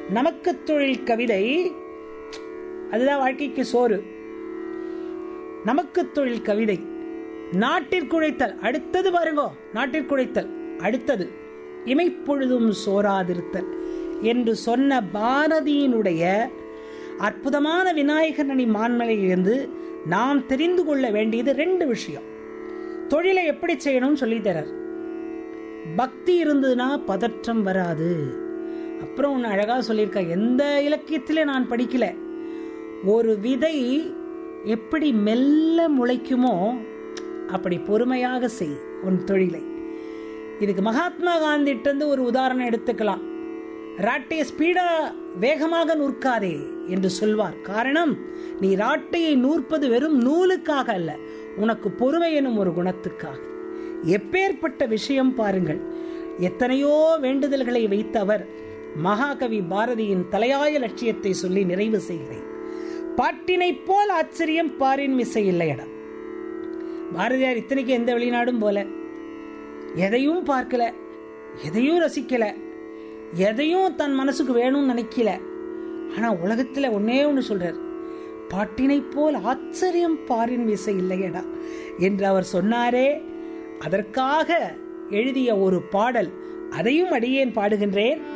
நமக்கு தொழில் கவிதை அதுதான் வாழ்க்கைக்கு சோறு நமக்கு தொழில் கவிதை நாட்டிற்குழைத்தல் அடுத்தது பாருங்கோ நாட்டிற்குழைத்தல் அடுத்தது இமைப்பொழுதும் சோராதிருத்தல் என்று சொன்ன பாரதியினுடைய அற்புதமான விநாயகரணி மான்மலையிலிருந்து நாம் தெரிந்து கொள்ள வேண்டியது ரெண்டு விஷயம் தொழிலை எப்படி செய்யணும்னு சொல்லி தரார் பக்தி இருந்ததுன்னா பதற்றம் வராது அப்புறம் ஒன்று அழகாக சொல்லியிருக்கா எந்த இலக்கியத்திலே நான் படிக்கல ஒரு விதை எப்படி மெல்ல முளைக்குமோ அப்படி பொறுமையாக செய் உன் தொழிலை இதுக்கு மகாத்மா காந்திட்டு ஒரு உதாரணம் எடுத்துக்கலாம் ராட்டையை ஸ்பீடா வேகமாக நூற்காதே என்று சொல்வார் காரணம் நீ ராட்டையை நூற்பது வெறும் நூலுக்காக அல்ல உனக்கு பொறுமை எனும் ஒரு குணத்துக்காக எப்பேற்பட்ட விஷயம் பாருங்கள் எத்தனையோ வேண்டுதல்களை வைத்த அவர் மகாகவி பாரதியின் தலையாய லட்சியத்தை சொல்லி நிறைவு செய்கிறேன் பாட்டினை போல் ஆச்சரியம் பாரின் மிசை இல்லையடா பாரதியார் இத்தனைக்கு எந்த வெளிநாடும் போல எதையும் பார்க்கல எதையும் ரசிக்கல எதையும் தன் மனசுக்கு வேணும்னு நினைக்கல ஆனா உலகத்துல ஒன்னே ஒன்று சொல்றார் பாட்டினை போல் ஆச்சரியம் பாரின் விசை இல்லையடா என்று அவர் சொன்னாரே அதற்காக எழுதிய ஒரு பாடல் அதையும் அடியேன் பாடுகின்றேன்